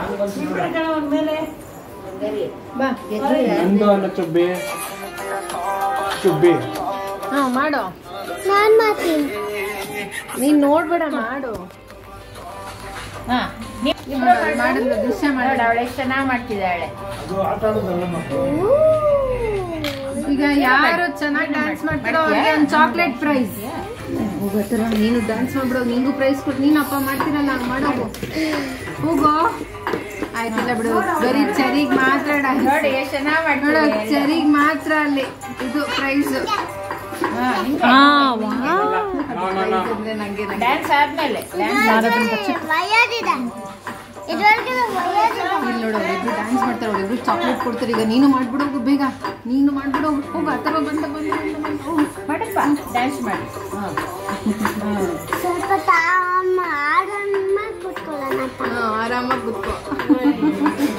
ಬಾ ನಂದು ಅಲ್ಲ ಚುಬ್ಬಿ ಚುಬ್ಬಿ ಹಾ ಮಾಡು ನಾನ್ ಮಾಡ್ತೀನಿ ನೀನ್ ನೋಡ್ಬೇಡ ಮಾಡು ಹಾ ಮಾಡಿದ್ಲು ದೃಶ್ಯ ನೋಡ ಮಾಡ ಅವಳು ಎಷ್ಟು ಚೆನ್ನಾಗಿ ಮಾಡ್ತಿದ್ದಾಳೆ ಅದು ಆಟ ಆಡೋದಲ್ಲ ಮಕ್ಕಳು ಈಗ ಯಾರು ಚೆನ್ನಾಗಿ ಡ್ಯಾನ್ಸ್ ಮಾಡ್ತಾರೋ ಅವ್ರಿಗೆ ಒಂದು ಚಾಕ್ಲೇಟ್ ಪ್ರೈಸ್ ಹೋಗತ್ತರ ನೀನು ಡ್ಯಾನ್ಸ್ ಮಾಡ್ಬಿಡೋ ನಿಂಗೂ ಪ್ರೈಸ್ ಕೊಟ್ಟು ನೀನು ಅಪ್ಪ ಮಾಡ್ತೀರಲ್ಲ ಹಂಗ್ ಮಾಡೋ ಹೋಗೋ ಆಯ್ತಿಲ್ಲ ಬಿಡು ಬರೀ ಚರಿಗ್ ಮಾತ್ರ dance. ನೋಡಿ ಎಷ್ಟು ಚೆನ್ನಾಗಿ ನೋಡು ಮಾಡ್ತಿದ್ದಾಳೆ ಚರಿಗ್ ಮಾತ್ರ ಅಲ್ಲಿ ಇದು ಪ್ರೈಸ್ ಹಾ ನಿಂಗೆ ಅಂದ್ರೆ ನಂಗೆ ನಂಗೆ. ಡ್ಯಾನ್ಸ್ ಆದ್ಮೇಲೆ ಡ್ಯಾನ್ಸ್ ವಯದಿದೆ ಇದುವರೆಗೆ ವಯದಿದೆ ಇಲ್ಲಿ ನೋಡು ಅವ್ರಿಬ್ರು ಡ್ಯಾನ್ಸ್ ಮಾಡ್ತಾರೆ ಅವ್ರಿಬ್ರು ಚಾಕ್ಲೇಟ್ ಕೊಡ್ತಾರೆ ಈಗ ನೀನು ಮಾಡ್ಬಿಡು ಹೋಗು ಬೇಗ ನೀನು ಮಾಡ್ಬಿಡು ಹೋಗು ಅಥವಾ ಬಂದ ಬಂದ ಬಂದ ಬಂದ ಹೋಗು. ಮಾಡಪ್ಪ ಡ್ಯಾನ್ಸ್ ಮಾಡಿ ಹಾ ಸ್ವಲ್ಪ ತಾಮ ಆಡಮ್ಮ ಕೂತ್ಕೊಳ್ಳೋಣ ಅಂತ ಹಾ, ಆರಾಮಾಗಿ ಕೂತ್ಕೋ